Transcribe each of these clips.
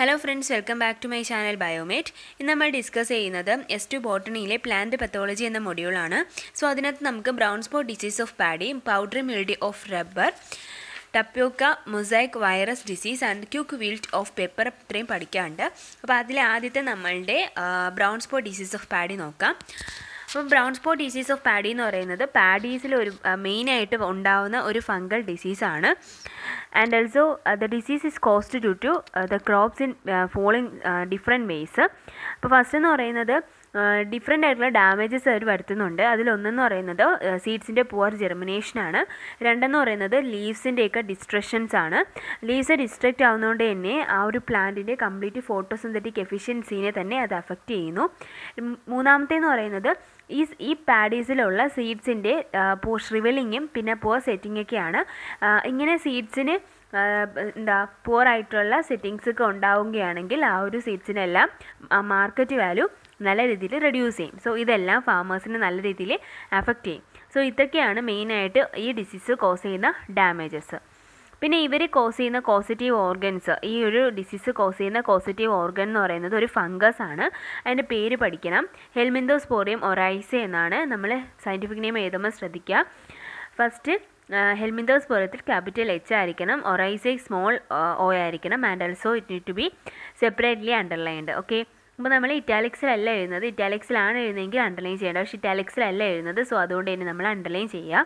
hello friends welcome back to my channel Biomate ഇന്ന് നമ്മൾ discuss ചെയ്യുന്നത് എസ് ടു ബോട്ടണിയിലെ പ്ലാന്റ് പത്തോളജി എന്ന മൊഡ്യൂളാണ് സോ അതിനകത്ത് നമുക്ക് brown spot disease of paddy powdery mildew of rubber tapioca mosaic virus disease and quick wilt of pepper ഇത്രയും പഠിക്കാനുണ്ട് അപ്പോൾ അതിൽ ആദ്യത്തെ നമ്മളുടെ brown spot disease of paddy നോക്കാം അപ്പോൾ brown spot disease of paddy എന്ന് പറയുന്നത് പാഡീസിൽ ഒരു മെയിനായിട്ട് ഉണ്ടാവുന്ന ഒരു ഫംഗൽ ഡിസീസാണ് and also the disease is caused due to the crops in following different ways അപ്പോൾ ഫസ്റ്റ് എന്ന് പറയുന്നത് ഡിഫറെൻ്റ് ആയിട്ടുള്ള ഡാമേജസ് അവർ വരുത്തുന്നുണ്ട് അതിലൊന്നെന്ന് പറയുന്നത് സീഡ്സിൻ്റെ പുവർ ജെർമിനേഷനാണ് രണ്ടെന്ന് പറയുന്നത് ലീവ്സിൻ്റെയൊക്കെ ഡിസ്ട്രക്ഷൻസ് ആണ് ലീവ്സ് ഡിസ്ട്രക്റ്റ് ആവുന്നതുകൊണ്ട് തന്നെ ആ ഒരു പ്ലാന്റിൻ്റെ കംപ്ലീറ്റ് ഫോട്ടോസിന്തറ്റിക് എഫിഷ്യൻസീനെ തന്നെ അത് അഫക്റ്റ് ചെയ്യുന്നു മൂന്നാമത്തേന്ന് പറയുന്നത് ഈ ഈ പാഡീസിലുള്ള സീഡ്സിൻ്റെ പൂ ഷ്രിവലിങ്ങും പിന്നെ പുവർ സെറ്റിങ്ങൊക്കെയാണ് ഇങ്ങനെ സീഡ്സിന് എന്താ പുവർ ആയിട്ടുള്ള സെറ്റിങ്സ് ഒക്കെ ഉണ്ടാവുകയാണെങ്കിൽ ആ ഒരു സീഡ്സിനെല്ലാം മാർക്കറ്റ് വാല്യൂ നല്ല രീതിയിൽ റെഡ്യൂസ് ചെയ്യും സോ ഇതെല്ലാം ഫാമേഴ്സിനെ നല്ല രീതിയിൽ അഫക്റ്റ് ചെയ്യും സോ ഇതൊക്കെയാണ് മെയിനായിട്ട് ഈ ഡിസീസ് കോസ് ചെയ്യുന്ന ഡാമേജസ് പിന്നെ ഇവർ കോസ് ചെയ്യുന്ന കോസിറ്റീവ് ഓർഗൻസ് ഈ ഒരു ഡിസീസ് കോസ് ചെയ്യുന്ന കോസിറ്റീവ് ഓർഗൻ എന്ന് പറയുന്നത് ഒരു ഫംഗസ് ആണ് അതിൻ്റെ പേര് പഠിക്കണം ഹെൽമിന്തോസ്പോറിയം ഒറൈസെ എന്നാണ് നമ്മൾ സയൻറ്റിഫിക് നെയിം എഴുതുമ്പോൾ ശ്രദ്ധിക്കുക ഫസ്റ്റ് ഹെൽമിന്തോസ്പോറിയത്തിൽ ക്യാപിറ്റൽ എച്ച് ആയിരിക്കണം ഒറൈസെ സ്മോൾ ഒ ആയിരിക്കണം and also it need to be separately underlined okay അപ്പോൾ നമ്മൾ ഇറ്റാലിക്സിലല്ല എഴുതുന്നത് ഇറ്റാലിക്സിലാണ് എഴുതുന്നതെങ്കിൽ അണ്ടർലൈൻ ചെയ്യേണ്ട പക്ഷേ ഇറ്റാലിക്സിലല്ല എഴുതുന്നത് സോ അതുകൊണ്ട് തന്നെ നമ്മൾ അണ്ടർലൈൻ ചെയ്യുക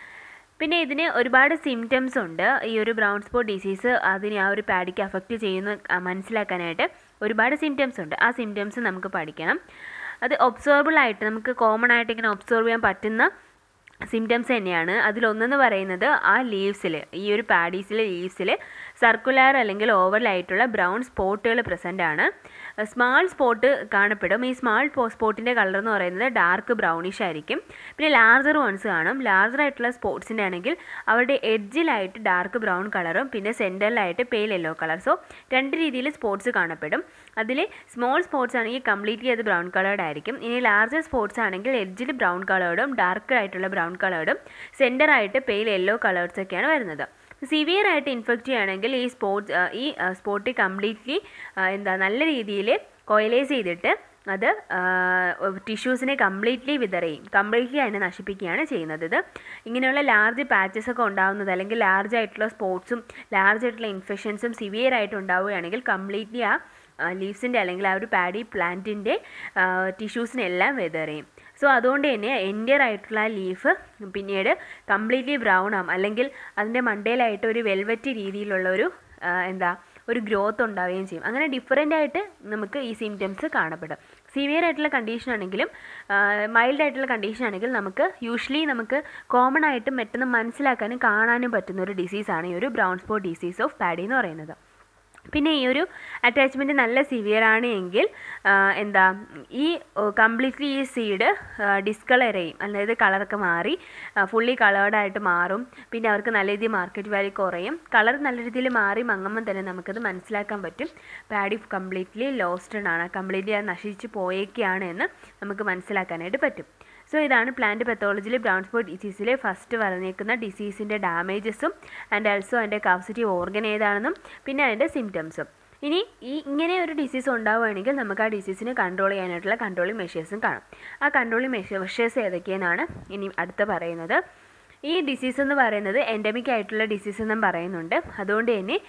പിന്നെ ഇതിന് ഒരുപാട് സിംറ്റംസ് ഉണ്ട് ഈ ഒരു ബ്രൗൺ സ്പോട്ട് ഡിസീസ് അതിനെ ആ ഒരു പാഡിക്ക് അഫക്റ്റ് ചെയ്യുന്ന മനസ്സിലാക്കാനായിട്ട് ഒരുപാട് സിംറ്റംസ് ഉണ്ട് ആ സിംറ്റംസ് നമുക്ക് പഠിക്കണം അത് ഒബ്സർവബിൾ ആയിട്ട് നമുക്ക് കോമൺ ആയിട്ട് ഇങ്ങനെ ഒബ്സർവ് ചെയ്യാൻ പറ്റുന്ന സിംറ്റംസ് തന്നെയാണ് അതിലൊന്നെന്ന് പറയുന്നത് ആ ലീവ്സിൽ ഈ ഒരു പാഡീസിലെ ലീവ്സിൽ സർക്കുലർ അല്ലെങ്കിൽ ഓവറിലായിട്ടുള്ള ബ്രൗൺ സ്പോട്ടുകൾ പ്രസൻ്റ് ആണ് സ്മാൾ സ്പോട്ട് കാണപ്പെടും ഈ സ്മാൾ സ്പോട്ടിൻ്റെ കളർ എന്ന് പറയുന്നത് ഡാർക്ക് ബ്രൗണിഷ് ആയിരിക്കും പിന്നെ ലാർജർ വൺസ് കാണും ലാർജർ ആയിട്ടുള്ള സ്പോട്ട്സിൻ്റെ ആണെങ്കിൽ അവരുടെ എഡ്ജിലായിട്ട് ഡാർക്ക് ബ്രൗൺ കളറും പിന്നെ സെൻറ്ററിലായിട്ട് പെയിൽ യെല്ലോ കളർ സോ രണ്ട് രീതിയിൽ സ്പോട്ട്സ് കാണപ്പെടും അതിൽ സ്മോൾ സ്പോട്ട്സ് ആണെങ്കിൽ കംപ്ലീറ്റ്ലി അത് ബ്രൗൺ കളേർഡ് ആയിരിക്കും ഇനി ലാർജർ സ്പോട്ട്സ് ആണെങ്കിൽ എഡ്ജിൽ ബ്രൗൺ കളേർഡും ഡാർക്ക് ആയിട്ടുള്ള ബ്രൗൺ കളേർഡും സെൻറ്ററായിട്ട് പെയിൽ യെല്ലോ കളേഴ്സൊക്കെയാണ് വരുന്നത് സിവിയർ ആയിട്ട് ഇൻഫെക്റ്റ് ചെയ്യുകയാണെങ്കിൽ ഈ സ്പോട്ട് ഈ സ്പോട്ട് കംപ്ലീറ്റ്ലി എന്താ നല്ല രീതിയിൽ കോയിലൈസ് ചെയ്തിട്ട് അത് ടിഷ്യൂസിനെ കംപ്ലീറ്റ്ലി വിതറിയും കംപ്ലീറ്റ്ലി അതിനെ നശിപ്പിക്കുകയാണ് ചെയ്യുന്നത് ഇത് ഇങ്ങനെയുള്ള ലാർജ് പാച്ചസ് ഒക്കെ ഉണ്ടാകുന്നത് അല്ലെങ്കിൽ ലാർജ് ആയിട്ടുള്ള സ്പോട്ട്സും ലാർജ് ആയിട്ടുള്ള ഇൻഫെക്ഷൻസും സിവിയർ ആയിട്ട് ഉണ്ടാവുകയാണെങ്കിൽ കംപ്ലീറ്റ്ലി ആ ലീവ്സിൻ്റെ അല്ലെങ്കിൽ ആ ഒരു പാഡി പ്ലാന്റിൻ്റെ ടിഷ്യൂസിനെല്ലാം വെതറിയും സോ അതുകൊണ്ട് തന്നെ എൻഡിയർ ആയിട്ടുള്ള ലീഫ് പിന്നീട് കംപ്ലീറ്റ്ലി ബ്രൗൺ ആവും അല്ലെങ്കിൽ അതിൻ്റെ മണ്ടയിലായിട്ട് ഒരു വെൽവെറ്റ് രീതിയിലുള്ള ഒരു എന്താ ഒരു ഗ്രോത്ത് ഉണ്ടാവുകയും ചെയ്യും അങ്ങനെ ഡിഫറെൻ്റ് ആയിട്ട് നമുക്ക് ഈ സിംറ്റംസ് കാണപ്പെടും സിവിയർ ആയിട്ടുള്ള കണ്ടീഷൻ ആണെങ്കിലും മൈൽഡ് ആയിട്ടുള്ള കണ്ടീഷൻ ആണെങ്കിൽ നമുക്ക് യൂഷ്വലി നമുക്ക് കോമൺ ആയിട്ടും പെട്ടെന്ന് മനസ്സിലാക്കാനും കാണാനും പറ്റുന്ന ഒരു ഡിസീസാണ് ഈ ഒരു brown spot disease of paddy എന്ന് പറയുന്നത് പിന്നെ ഈ ഒരു അറ്റാച്ച്മെൻറ്റ് നല്ല സിവിയർ ആണ് എങ്കിൽ എന്താ ഈ കംപ്ലീറ്റ്ലി ഈ സീഡ് ഡിസ്കളർ ചെയ്യും അതായത് കളറൊക്കെ മാറി ഫുള്ളി കളേർഡായിട്ട് മാറും പിന്നെ അവർക്ക് നല്ല രീതിയിൽ മാർക്കറ്റ് വാല്യൂ കുറയും കളർ നല്ല രീതിയിൽ മാറി മങ്ങുമ്പോൾ തന്നെ നമുക്കത് മനസ്സിലാക്കാൻ പറ്റും പാഡി കംപ്ലീറ്റ്ലി ലോസ്റ്റഡ് ആണ് കംപ്ലീറ്റ്ലി അത് നശിച്ച് പോയേക്കാണ് എന്ന് നമുക്ക് മനസ്സിലാക്കാനായിട്ട് പറ്റും സോ ഇതാണ് പ്ലാന്റ് പെത്തോളജിയിൽ ബ്രൗൺ സ്പോട്ട് ഡിസീസിലെ ഫസ്റ്റ് പറഞ്ഞേക്കുന്ന ഡിസീസിൻ്റെ ഡാമേജസും ആൻഡ് ആൾസോ അതിൻ്റെ കാപ്സിറ്റീവ് ഓർഗൻ ഏതാണെന്നും പിന്നെ അതിൻ്റെ സിംറ്റംസും ഇനി ഈ ഇങ്ങനെ ഒരു ഡിസീസ് ഉണ്ടാവുകയാണെങ്കിൽ നമുക്ക് ആ ഡിസീസിനെ കൺട്രോൾ ചെയ്യാനായിട്ടുള്ള കൺട്രോളിങ് മെഷേഴ്സും കാണാം ആ കൺട്രോളിങ് മെഷേഴ്സ് ഏതൊക്കെയെന്നാണ് ഇനി അടുത്ത പറയുന്നത് ഈ ഡിസീസ് എന്ന് പറയുന്നത് എൻഡമിക് ആയിട്ടുള്ള ഡിസീസ് എന്നും പറയുന്നുണ്ട് അതുകൊണ്ട് തന്നെ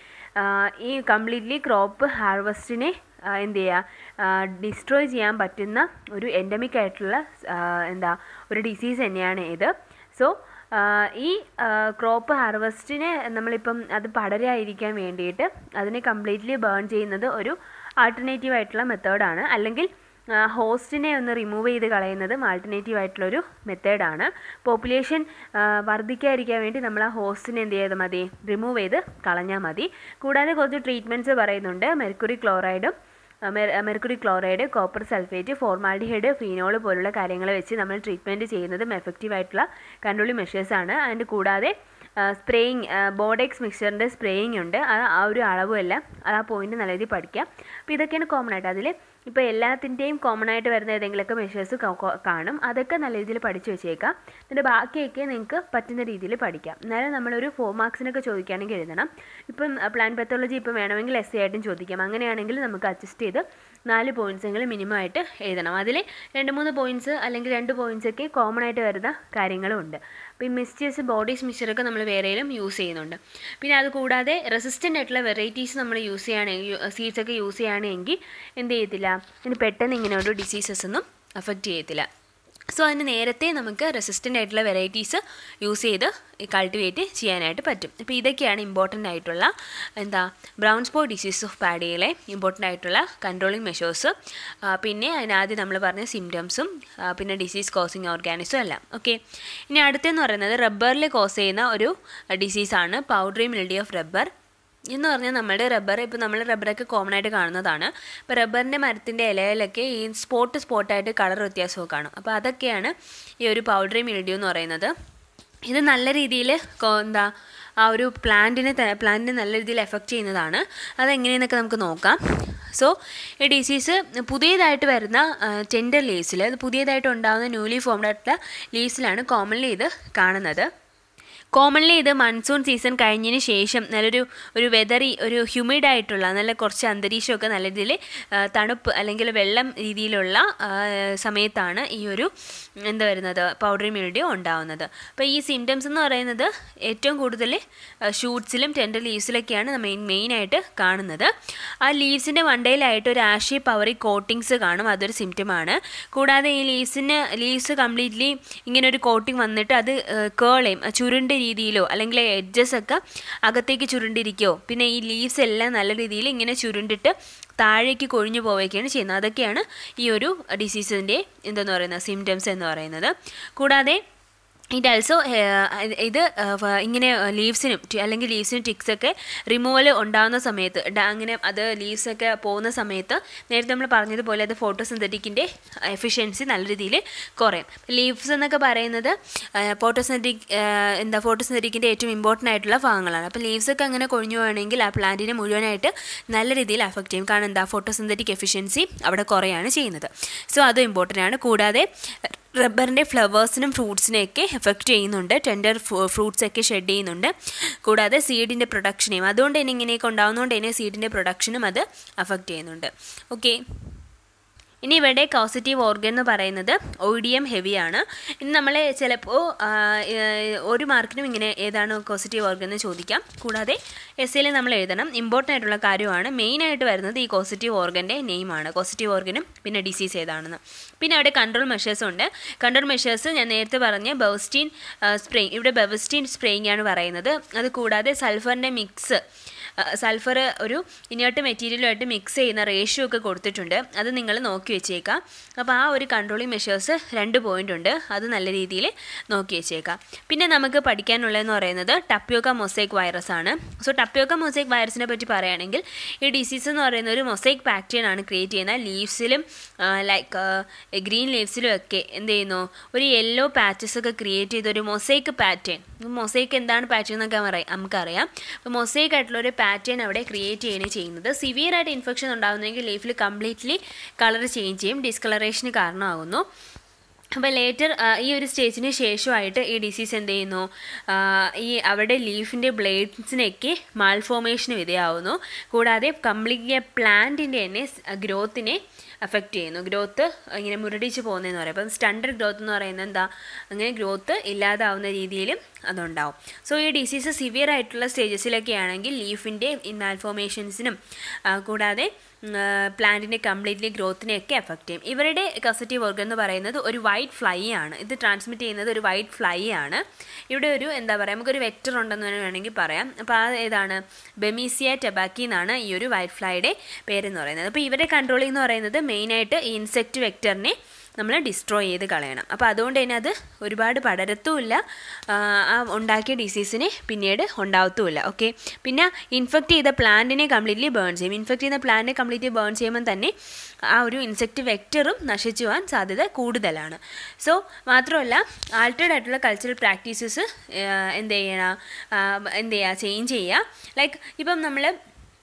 ഈ കംപ്ലീറ്റ്ലി ക്രോപ്പ് ഹാർവസ്റ്റിനെ എന്ത് ചെയ്യുക ഡിസ്ട്രോയ് ചെയ്യാൻ പറ്റുന്ന ഒരു എൻഡമിക് ആയിട്ടുള്ള എന്താ ഒരു ഡിസീസ് തന്നെയാണ് ഇത് സോ ഈ ക്രോപ്പ് ഹാർവസ്റ്റിനെ നമ്മളിപ്പം അത് പടരായിരിക്കാൻ വേണ്ടിയിട്ട് അതിനെ കംപ്ലീറ്റ്ലി ബേൺ ചെയ്യുന്നത് ഒരു ആൾട്ടർനേറ്റീവ് ആയിട്ടുള്ള മെത്തേഡാണ് അല്ലെങ്കിൽ ഹോസ്റ്റിനെ ഒന്ന് റിമൂവ് ചെയ്ത് കളയുന്നതും ആൾട്ടർനേറ്റീവ് ആയിട്ടുള്ളൊരു മെത്തേഡാണ് പോപ്പുലേഷൻ വർദ്ധിക്കാതിരിക്കാൻ വേണ്ടി നമ്മൾ ആ ഹോസ്റ്റിനെ എന്ത് ചെയ്താൽ മതി റിമൂവ് ചെയ്ത് കളഞ്ഞാൽ മതി കൂടാതെ കുറച്ച് ട്രീറ്റ്മെൻറ്റ്സ് പറയുന്നുണ്ട് മെർക്കുറി ക്ലോറൈഡും mercury chloride copper sulphate formaldehyde phenol പോലുള്ള കാര്യങ്ങൾ വെച്ച് നമ്മൾ ട്രീറ്റ്മെൻറ്റ് ചെയ്യുന്നതും എഫക്റ്റീവ് ആയിട്ടുള്ള കൺട്രോളിങ് മെഷേഴ്സാണ് അതിൻ്റെ കൂടാതെ സ്പ്രേയിങ് ബോഡെക്സ് മിക്സറിൻ്റെ സ്പ്രേയിങ് ഉണ്ട് അത് ആ ഒരു അളവുമല്ല അത് ആ പോയിന്റ് നല്ല രീതിയിൽ പഠിക്കാം അപ്പോൾ ഇതൊക്കെയാണ് കോമൺ ആയിട്ട് അതിൽ ഇപ്പോൾ എല്ലാത്തിൻ്റെയും കോമൺ ആയിട്ട് വരുന്ന ഏതെങ്കിലുമൊക്കെ മെഷേഴ്സ് കാണും അതൊക്കെ നല്ല രീതിയിൽ പഠിച്ചു വെച്ചേക്കാം എന്നിട്ട് ബാക്കിയൊക്കെ നിങ്ങൾക്ക് പറ്റുന്ന രീതിയിൽ പഠിക്കാം എന്നാലും നമ്മളൊരു ഫോർ മാർക്സിനൊക്കെ ചോദിക്കുകയാണെങ്കിൽ എഴുതണം ഇപ്പം പ്ലാൻ പെത്തോളജി ഇപ്പം വേണമെങ്കിൽ എസ് എ ആയിട്ടും ചോദിക്കാം അങ്ങനെയാണെങ്കിൽ നമുക്ക് അഡ്ജസ്റ്റ് ചെയ്ത് നാല് പോയിൻറ്റ്സ് എങ്കിലും മിനിമം ആയിട്ട് എഴുതണം അതിൽ രണ്ട് മൂന്ന് പോയിൻറ്റ്സ് അല്ലെങ്കിൽ രണ്ട് പോയിൻറ്റ്സ് ഒക്കെ കോമൺ ആയിട്ട് വരുന്ന കാര്യങ്ങളും ഉണ്ട് അപ്പോൾ ഈ മിസ്റ്റേഴ്സ് ബോഡീസ് മിക്സറൊക്കെ നമ്മൾ വേറെയും യൂസ് ചെയ്യുന്നുണ്ട് പിന്നെ അത് കൂടാതെ റെസിസ്റ്റൻ്റ് ആയിട്ടുള്ള വെറൈറ്റീസ് നമ്മൾ യൂസ് ചെയ്യുകയാണെങ്കിൽ സീഡ്സ് ഒക്കെ യൂസ് ചെയ്യുകയാണെങ്കിൽ എന്ത് ചെയ്യത്തില്ല ഇനി പെട്ടെന്ന് ഇങ്ങനെ ഒരു ഡിസീസസ് ഒന്നും അഫക്റ്റ് ചെയ്യത്തില്ല സോ അതിന് നേരത്തെ നമുക്ക് റെസിസ്റ്റൻ്റ് ആയിട്ടുള്ള വെറൈറ്റീസ് യൂസ് ചെയ്ത് കൾട്ടിവേറ്റ് ചെയ്യാനായിട്ട് പറ്റും അപ്പോൾ ഇതൊക്കെയാണ് ഇമ്പോർട്ടൻ്റ് ആയിട്ടുള്ള എന്താ ബ്രൗൺ സ്പോട്ട് ഡിസീസ് ഓഫ് പാഡിയിലെ ഇമ്പോർട്ടൻ്റ് ആയിട്ടുള്ള കൺട്രോളിങ് മെഷേഴ്സ് പിന്നെ അതിനാദ്യം നമ്മൾ പറഞ്ഞ സിംറ്റംസും പിന്നെ ഡിസീസ് കോസിങ് ഓർഗാനിസും എല്ലാം ഓക്കെ ഇനി അടുത്തെന്ന് പറയുന്നത് റബ്ബറിൽ കോസ് ചെയ്യുന്ന ഒരു ഡിസീസാണ് പൗഡറി മിൽഡി ഓഫ് റബ്ബർ എന്ന് പറഞ്ഞാൽ നമ്മുടെ റബ്ബർ ഇപ്പോൾ നമ്മൾ റബ്ബറൊക്കെ കോമൺ ആയിട്ട് കാണുന്നതാണ് ഇപ്പോൾ റബ്ബറിൻ്റെ മരത്തിൻ്റെ ഇലയിലൊക്കെ ഈ സ്പോട്ട് സ്പോട്ടായിട്ട് കളർ വ്യത്യാസമൊക്കെ കാണും അപ്പോൾ അതൊക്കെയാണ് ഈ ഒരു പൗഡറി മിൽഡ്യൂ എന്ന് പറയുന്നത് ഇത് നല്ല രീതിയിൽ എന്താ ആ ഒരു പ്ലാന്റിനെ പ്ലാന്റിനെ നല്ല രീതിയിൽ എഫക്റ്റ് ചെയ്യുന്നതാണ് അതെങ്ങനെയെന്നൊക്കെ നമുക്ക് നോക്കാം സോ ഈ ഡിസീസ് പുതിയതായിട്ട് വരുന്ന ടെൻഡർ ലീവ്സിൽ പുതിയതായിട്ട് ഉണ്ടാകുന്ന ന്യൂലി ഫോംഡ് ആയിട്ടുള്ള ലീവ്സിലാണ് കോമൺലി ഇത് കാണുന്നത് കോമൺലി ഇത് മൺസൂൺ സീസൺ കഴിഞ്ഞതിന് ശേഷം നല്ലൊരു ഒരു വെതറി ഒരു ഹ്യൂമിഡ് ആയിട്ടുള്ള നല്ല കുറച്ച് അന്തരീക്ഷമൊക്കെ നല്ല രീതിയിൽ തണുപ്പ് അല്ലെങ്കിൽ വെള്ളം രീതിയിലുള്ള സമയത്താണ് ഈ ഒരു എന്താ വരുന്നത് പൗഡറി മിൽഡ്യൂ ഉണ്ടാവുന്നത് അപ്പോൾ ഈ സിംറ്റംസ് എന്ന് പറയുന്നത് ഏറ്റവും കൂടുതൽ ഷൂട്ട്സിലും ടെൻഡർ ലീവ്സിലൊക്കെയാണ് മെയിൻ മെയിനായിട്ട് കാണുന്നത് ആ ലീവ്സിൻ്റെ വണ്ടയിലായിട്ട് ഒരു ആഷി പവറി കോട്ടിങ്സ് കാണും അതൊരു സിംറ്റമാണ് കൂടാതെ ഈ ലീവ്സിന് ലീവ്സ് കംപ്ലീറ്റ്ലി ഇങ്ങനെ ഒരു കോട്ടിങ് വന്നിട്ട് അത് കേളയും ചുരുണ്ട് രീതിയിലോ അല്ലെങ്കിൽ എഡ്ജസ് ഒക്കെ അകത്തേക്ക് ചുരുണ്ടിരിക്കുകയോ പിന്നെ ഈ ലീവ്സ് എല്ലാം നല്ല രീതിയിൽ ഇങ്ങനെ ചുരുണ്ടിട്ട് താഴേക്ക് കൊഴിഞ്ഞു പോവുകയൊക്കെയാണ് ചെയ്യുന്നത് അതൊക്കെയാണ് ഈ ഒരു ഡിസീസിൻ്റെ എന്തെന്ന് പറയുന്നത് സിംറ്റംസ് എന്ന് പറയുന്നത് കൂടാതെ ഇറ്റ് ആൾസോ ഇത് ഇങ്ങനെ ലീവ്സിനും അല്ലെങ്കിൽ ലീവ്സിനും ടിക്സൊക്കെ റിമൂവൽ ഉണ്ടാകുന്ന സമയത്ത് അങ്ങനെ അത് ലീവ്സൊക്കെ പോകുന്ന സമയത്ത് നേരത്തെ നമ്മൾ പറഞ്ഞതുപോലെ അത് ഫോട്ടോസിന്തറ്റിക്കിൻ്റെ എഫിഷ്യൻസി നല്ല രീതിയിൽ കുറയും ലീവ്സ് എന്നൊക്കെ പറയുന്നത് ഫോട്ടോസിന്തറ്റിക് എന്താ ഫോട്ടോസിന്തറ്റിക്കിൻ്റെ ഏറ്റവും ഇമ്പോർട്ടൻ്റ് ആയിട്ടുള്ള ഭാഗങ്ങളാണ് അപ്പോൾ ലീവ്സൊക്കെ അങ്ങനെ കൊഴിഞ്ഞു പോവുകയാണെങ്കിൽ ആ പ്ലാന്റിനെ മുഴുവനായിട്ട് നല്ല രീതിയിൽ അഫക്റ്റ് ചെയ്യും കാരണം എന്താ ഫോട്ടോസിന്തറ്റിക് എഫിഷ്യൻസി അവിടെ കുറയാണ് ചെയ്യുന്നത് സോ അതും ഇമ്പോർട്ടൻ്റ് ആണ് കൂടാതെ റബ്ബറിൻ്റെ ഫ്ലവേഴ്സിനും ഫ്രൂട്ട്സിനെയൊക്കെ എഫക്റ്റ് ചെയ്യുന്നുണ്ട് ടെൻഡർ ഫ്രൂട്ട്സ് ഒക്കെ ഷെഡ് ചെയ്യുന്നുണ്ട് കൂടാതെ സീഡിൻ്റെ പ്രൊഡക്ഷനെയും അതുകൊണ്ട് തന്നെ ഇങ്ങനെയൊക്കെ ഉണ്ടാകുന്നതുകൊണ്ട് തന്നെ സീഡിൻ്റെ പ്രൊഡക്ഷനും അത് അഫക്റ്റ് ചെയ്യുന്നുണ്ട് ഓക്കെ ഇനി ഇവിടെ കോസിറ്റീവ് ഓർഗൻ എന്ന് പറയുന്നത് ഒഡിയം ഹെവിയാണ് ഇനി നമ്മൾ ചിലപ്പോൾ ഒരു മാർക്കിനും ഇങ്ങനെ ഏതാണ് പോസിറ്റീവ് ഓർഗൻ എന്ന് ചോദിക്കാം കൂടാതെ എസ് എയിൽ നമ്മൾ എഴുതണം ഇമ്പോർട്ടൻ്റ് ആയിട്ടുള്ള കാര്യമാണ് മെയിനായിട്ട് വരുന്നത് ഈ പോസിറ്റീവ് ഓർഗൻ്റെ നെയിമാണ് പോസിറ്റീവ് ഓർഗനും പിന്നെ ഡിസീസ് ഏതാണെന്ന് പിന്നെ അവിടെ കൺട്രോൾ മെഷേഴ്സ് ഉണ്ട് കൺട്രോൾ മെഷേഴ്സ് ഞാൻ നേരത്തെ പറഞ്ഞ ബെവസ്റ്റീൻ സ്പ്രേയിങ് ഇവിടെ ബെവസ്റ്റീൻ സ്പ്രേയിങ് ആണ് പറയുന്നത് അത് കൂടാതെ സൾഫറിൻ്റെ മിക്സ് സൾഫർ ഒരു ഇനേർട്ട് മെറ്റീരിയലുമായിട്ട് മിക്സ് ചെയ്യുന്ന റേഷ്യോ ഒക്കെ കൊടുത്തിട്ടുണ്ട് അത് നിങ്ങൾ നോക്കി വെച്ചേക്കാം അപ്പോൾ ആ ഒരു കൺട്രോളിങ് മെഷേഴ്സ് രണ്ട് പോയിൻ്റ് ഉണ്ട് അത് നല്ല രീതിയിൽ നോക്കി വെച്ചേക്കാം പിന്നെ നമുക്ക് പഠിക്കാനുള്ളതെന്ന് പറയുന്നത് ടപ്യോക്ക മൊസൈക്ക് വൈറസ് ആണ് സോ ടപ്യോക്ക മൊസൈക്ക് വൈറസിനെ പറ്റി പറയുകയാണെങ്കിൽ ഈ ഡിസീസ് എന്ന് പറയുന്ന ഒരു മൊസൈക്ക് പാറ്റേൺ ആണ് ക്രിയേറ്റ് ചെയ്യുന്നത് ലീവ്സിലും ലൈക്ക് ഗ്രീൻ ലീവ്സിലും ഒക്കെ എന്ത് ചെയ്യുന്നു ഒരു യെല്ലോ പാച്ചസ് ഒക്കെ ക്രിയേറ്റ് ചെയ്ത ഒരു മൊസൈക്ക് പാറ്റേൺ മൊസൈക്ക് എന്താണ് പാറ്റേൺ എന്നൊക്കെ പറയാം നമുക്കറിയാം അപ്പോൾ മൊസൈക്ക് ആയിട്ടുള്ള ഒരു പാറ്റേൺ അവിടെ ക്രിയേറ്റ് ചെയ്യുകയാണ് ചെയ്യുന്നത് സിവിയർ ആയിട്ട് ഇൻഫെക്ഷൻ ഉണ്ടാകുന്നെങ്കിൽ ലീഫിൽ കംപ്ലീറ്റ്ലി കളർ ചേഞ്ച് ചെയ്യും ഡിസ്കളറേഷന് കാരണമാകുന്നു അപ്പോൾ ലേറ്റർ ഈ ഒരു സ്റ്റേജിന് ശേഷമായിട്ട് ഈ ഡിസീസ് എന്ത് ചെയ്യുന്നു ഈ അവിടെ ലീഫിൻ്റെ ബ്ലേഡ്സിനൊക്കെ മാൽഫോർമേഷന് വിധേയമാവുന്നു കൂടാതെ കംപ്ലീറ്റ് പ്ലാന്റിൻ്റെ തന്നെ ഗ്രോത്തിനെ അഫക്റ്റ് ചെയ്യുന്നു ഗ്രോത്ത് ഇങ്ങനെ മുരടിച്ച് പോകുന്നതെന്ന് പറയും അപ്പം സ്റ്റണ്ടഡ് ഗ്രോത്ത് എന്ന് പറയുന്നത് എന്താ അങ്ങനെ ഗ്രോത്ത് ഇല്ലാതാവുന്ന രീതിയിലും അതുണ്ടാവും സോ ഈ ഡിസീസ് സിവിയർ ആയിട്ടുള്ള സ്റ്റേജസിലൊക്കെ ആണെങ്കിൽ ലീഫിൻ്റെ മാൽഫോർമേഷൻസിനും കൂടാതെ പ്ലാന്റിൻ്റെ കംപ്ലീറ്റ്ലി ഗ്രോത്തിനെയൊക്കെ എഫക്റ്റ് ചെയ്യും ഇവരുടെ കസറ്റീവ് ഓർഗൻ എന്ന് പറയുന്നത് ഒരു വൈറ്റ് ഫ്ലൈ ആണ് ഇത് ട്രാൻസ്മിറ്റ് ചെയ്യുന്നത് ഒരു വൈറ്റ് ഫ്ലൈ ആണ് ഇവിടെ ഒരു എന്താ പറയുക നമുക്കൊരു വെക്ടർ ഉണ്ടെന്ന് തന്നെ വേണമെങ്കിൽ പറയാം അപ്പോൾ ആ ഏതാണ് ബെമീസിയ ടെബാക്കി എന്നാണ് ഈ ഒരു വൈറ്റ് ഫ്ലൈയുടെ പേരെന്ന് പറയുന്നത് അപ്പോൾ ഇവരെ കൺട്രോൾ എന്ന് പറയുന്നത് മെയിനായിട്ട് ഈ ഇൻസെക്റ്റ് വെക്ടറിനെ നമ്മൾ ഡിസ്ട്രോയ് ചെയ്ത് കളയണം അപ്പോൾ അതുകൊണ്ട് തന്നെ അത് ഒരുപാട് പടരത്തുമില്ല ആ ഉണ്ടാക്കിയ ഡിസീസിനെ പിന്നീട് ഉണ്ടാവത്തുമില്ല ഓക്കെ പിന്നെ ഇൻഫെക്റ്റ് ചെയ്ത പ്ലാന്റിനെ കംപ്ലീറ്റ്ലി ബേൺ ചെയ്യും ഇൻഫെക്റ്റ് ചെയ്യുന്ന പ്ലാന്റിനെ കംപ്ലീറ്റ്ലി ബേൺ ചെയ്യുമ്പോൾ തന്നെ ആ ഒരു ഇൻസെക്റ്റ് വെക്ടറും നശിച്ചു പോകാൻ സാധ്യത കൂടുതലാണ് സോ മാത്രമല്ല ആൾട്ടേഡ് ആയിട്ടുള്ള കൾച്ചറൽ പ്രാക്ടീസസ് എന്ത് ചെയ്യണം എന്ത് ചെയ്യുക ചേഞ്ച് ചെയ്യുക ലൈക്ക് ഇപ്പം നമ്മൾ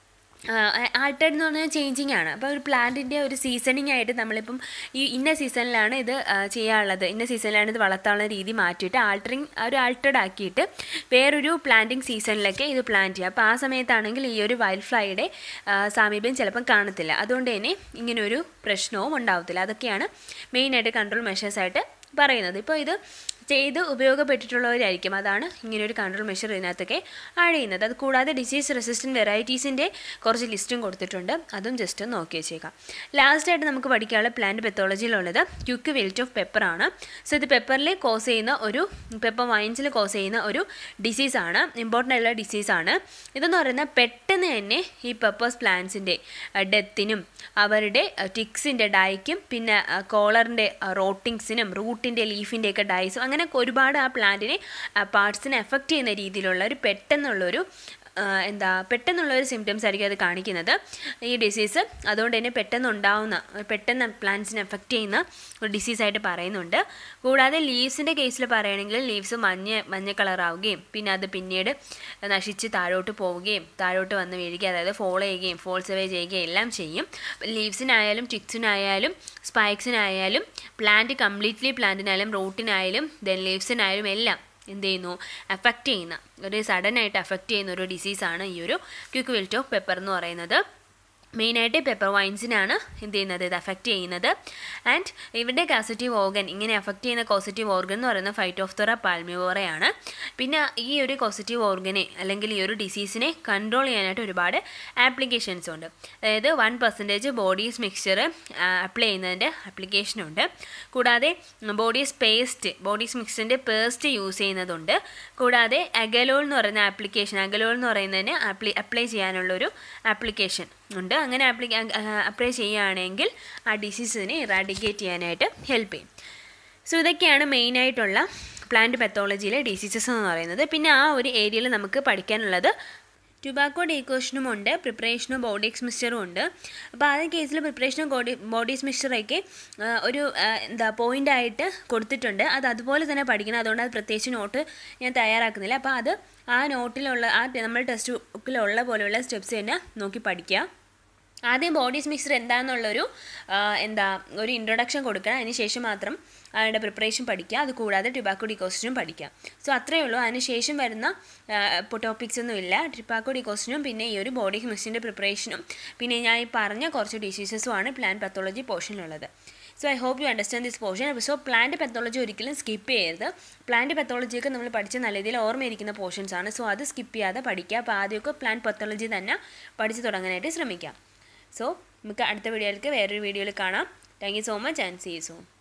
ആൾട്ടേഡ് എന്ന് പറഞ്ഞാൽ ചേഞ്ചിങ് ആണ് അപ്പോൾ ഒരു പ്ലാന്റിൻ്റെ ഒരു സീസണിങ് ആയിട്ട് നമ്മളിപ്പം ഈ ഇന്ന സീസണിലാണ് ഇത് ആ, ചെയ്യാനുള്ളത് ഇന്ന സീസണിലാണ് ഇത് വളർത്താനുള്ള രീതി മാറ്റിയിട്ട് ആൾട്ടറിങ് ഒരു ആൾട്ടേഡ് ആക്കിയിട്ട് വേറൊരു പ്ലാന്റിങ് സീസണിലൊക്കെ ഇത് പ്ലാന്റ് ചെയ്യുക അപ്പോൾ ആ സമയത്താണെങ്കിൽ ഈ ഒരു വൈൽഡ് ഫ്ലൈയുടെ സാമീപ്യം ചിലപ്പം കാണത്തില്ല അതുകൊണ്ട് തന്നെ ഇങ്ങനൊരു പ്രശ്നവും ഉണ്ടാവത്തില്ല അതൊക്കെയാണ് മെയിനായിട്ട് കൺട്രോൾ മെഷേഴ്സായിട്ട് പറയുന്നത് ഇപ്പോൾ ഇത് ചെയ്ത് ഉപയോഗപ്പെട്ടിട്ടുള്ളവരായിരിക്കും അതാണ് ഇങ്ങനൊരു കൺട്രോൾ മെഷർ ഇതിനകത്തൊക്കെ ആഡ് ചെയ്യുന്നത് അത് കൂടാതെ ഡിസീസ് റെസിസ്റ്റൻറ്റ് വെറൈറ്റീസിൻ്റെ കുറച്ച് ലിസ്റ്റും കൊടുത്തിട്ടുണ്ട് അതും ജസ്റ്റ് ഒന്ന് നോക്കി വെച്ചേക്കാം ലാസ്റ്റായിട്ട് നമുക്ക് പഠിക്കാനുള്ള പ്ലാന്റ് പെത്തോളജിയിലുള്ളത് ക്യുക്ക് വിൽറ്റ് ഓഫ് പെപ്പർ ആണ് സോ ഇത് പെപ്പറിൽ കോസ് ചെയ്യുന്ന ഒരു പെപ്പർ വൈൻസിൽ കോസ് ചെയ്യുന്ന ഒരു ഡിസീസാണ് ഇമ്പോർട്ടൻ്റ് ആയിട്ടുള്ള ഡിസീസാണ് ഇതെന്ന് പറയുന്നത് പെട്ടെന്ന് തന്നെ ഈ പെപ്പേഴ്സ് പ്ലാന്റ്സിൻ്റെ ഡെത്തിനും അവരുടെ ടിക്സിൻ്റെ ഡൈക്കും പിന്നെ കോളറിൻ്റെ റോട്ടിങ്സിനും റൂട്ടിൻ്റെ ലീഫിൻ്റെ ഒക്കെ ഡൈസും അങ്ങനെ ഒരുപാട് ആ പ്ലാന്റിനെ പാർട്സിനെ എഫക്റ്റ് ചെയ്യുന്ന രീതിയിലുള്ള ഒരു പെട്ടെന്നുള്ളൊരു ആ, എന്താ പെട്ടെന്നുള്ള ഒരു സിംറ്റംസ് ആയിരിക്കും അത് കാണിക്കുന്നത് ഈ ഡിസീസ് അതുകൊണ്ട് തന്നെ പെട്ടെന്ന് ഉണ്ടാവുന്ന പെട്ടെന്ന് പ്ലാന്റ്സിനെ എഫക്റ്റ് ചെയ്യുന്ന ഒരു ഡിസീസായിട്ട് പറയുന്നുണ്ട് കൂടാതെ ലീവ്സിൻ്റെ കേസിൽ പറയുകയാണെങ്കിൽ ലീവ്സ് മഞ്ഞ മഞ്ഞ കളറാവുകയും പിന്നെ അത് പിന്നീട് നശിച്ച് താഴോട്ട് പോവുകയും താഴോട്ട് വന്ന് വീഴുകയും അതായത് ഫോളോ ചെയ്യുകയും ഫോൾസ് അവേ ചെയ്യുകയും എല്ലാം ചെയ്യും ലീവ്സിനായാലും ടിക്സിനായാലും സ്പൈക്സിനായാലും പ്ലാന്റ് കംപ്ലീറ്റ്ലി പ്ലാന്റിനായാലും റൂട്ടിനായാലും ദെൻ ലീവ്സിനായാലും എല്ലാം എന്ത് ചെയ്യുന്നു അഫക്റ്റ് ചെയ്യുന്ന ഒരു സഡൻ ആയിട്ട് അഫക്റ്റ് ചെയ്യുന്ന ഒരു ഡിസീസാണ് ഈ ഒരു ക്വിക്ക് വിൽറ്റ് ഓഫ് പെപ്പർ എന്ന് പറയുന്നത് മെയിനായിട്ട് പെപ്പർ വൈൻസിനാണ് എന്ത് ചെയ്യുന്നത് ഇത് അഫക്റ്റ് ചെയ്യുന്നത് ആൻഡ് ഇവരുടെ കോസിറ്റീവ് ഓർഗൻ ഇങ്ങനെ അഫക്റ്റ് ചെയ്യുന്ന കോസിറ്റീവ് ഓർഗൻ എന്ന് പറയുന്നത് ഫൈറ്റോഫ്തറ പാൽമിവോറയാണ് പിന്നെ ഈ ഒരു കോസിറ്റീവ് ഓർഗനെ അല്ലെങ്കിൽ ഈ ഒരു ഡിസീസിനെ കൺട്രോൾ ചെയ്യാനായിട്ട് ഒരുപാട് ആപ്ലിക്കേഷൻസ് ഉണ്ട് അതായത് one percentage Bordeaux mixture apply ചെയ്യുന്നതിൻ്റെ ആപ്ലിക്കേഷനുണ്ട് കൂടാതെ ബോഡീസ് പേസ്റ്റ് ബോഡീസ് മിക്സിൻ്റെ പേസ്റ്റ് യൂസ് ചെയ്യുന്നതുണ്ട് കൂടാതെ അഗലോൾ എന്ന് പറയുന്ന ആപ്ലിക്കേഷൻ അഗലോൾ എന്ന് പറയുന്നതിന് ആപ്ലി അപ്ലൈ ചെയ്യാനുള്ളൊരു ആപ്ലിക്കേഷൻ ഉണ്ട് അങ്ങനെ ആപ്ലി അപ്ലൈ ചെയ്യുകയാണെങ്കിൽ ആ ഡിസീസിനെ ഇറാഡിക്കേറ്റ് ചെയ്യാനായിട്ട് ഹെൽപ്പ് ചെയ്യും സോ ഇതൊക്കെയാണ് മെയിനായിട്ടുള്ള പ്ലാന്റ് പെത്തോളജിയിലെ ഡിസീസസ് എന്ന് പറയുന്നത് പിന്നെ ആ ഒരു ഏരിയയിൽ നമുക്ക് പഠിക്കാനുള്ളത് ടുബാക്കോ ഡീക്കോഷനും ഉണ്ട് പ്രിപ്പറേഷനും ബോഡീസ് മിക്സ്ചറും ഉണ്ട് അപ്പോൾ ആ കേസിൽ പ്രിപ്പറേഷനും ബോഡി ബോഡീസ് മിക്സ്ചറൊക്കെ ഒരു ആ, എന്താ പോയിന്റ് ആയിട്ട് കൊടുത്തിട്ടുണ്ട് അത് അതുപോലെ തന്നെ പഠിക്കണം അതുകൊണ്ട് അത് പ്രത്യേകിച്ച് നോട്ട് ഞാൻ തയ്യാറാക്കുന്നില്ല അപ്പോൾ അത് ആ നോട്ടിലുള്ള ആ നമ്മൾ ടെക്സ്റ്റ് ബുക്കിലുള്ള പോലെയുള്ള സ്റ്റെപ്സ് തന്നെ നോക്കി പഠിക്കുക ആദ്യം ബോഡീസ് മിക്സർ എന്താണെന്നുള്ളൊരു ആ, എന്താ ഒരു ഇൻട്രൊഡക്ഷൻ കൊടുക്കണം അതിന് ശേഷം മാത്രം അതിൻ്റെ പ്രിപ്പറേഷൻ പഠിക്കുക അത് കൂടാതെ ടിബാക്കോ ഡിക്കോസിനും പഠിക്കുക സോ അത്രയേ ഉള്ളൂ അതിന് ശേഷം വരുന്ന ടോപ്പിക്സ് ഒന്നും ഇല്ല ടിബാക്കോ ഡിക്കോസിനും പിന്നെ ഈ ഒരു ബോഡി മിക്സിൻ്റെ പ്രിപ്പറേഷനും പിന്നെ ഞാൻ ഈ പറഞ്ഞ കുറച്ച് ഡിസീസസുമാണ് പ്ലാൻ പത്തോളജി പോർഷനിലുള്ളത് so I hope you understand this portion so plant pathology ഒരിക്കലും സ്കിപ്പ് ചെയ്യരുത് പ്ലാന്റ് പെത്തോളജിയൊക്കെ നമ്മൾ പഠിച്ച നല്ല രീതിയിൽ ഓർമ്മയിരിക്കുന്ന പോർഷൻസ് ആണ് സോ അത് സ്കിപ്പ് ചെയ്യാതെ പഠിക്കുക അപ്പോൾ ആദ്യമൊക്കെ പ്ലാന്റ് പെത്തോളജി തന്നെ പഠിച്ചു തുടങ്ങാനായിട്ട് ശ്രമിക്കാം സോ നമുക്ക് അടുത്ത വീഡിയോയിലേക്ക് വേറൊരു വീഡിയോയിൽ കാണാം thank you so much and see you zone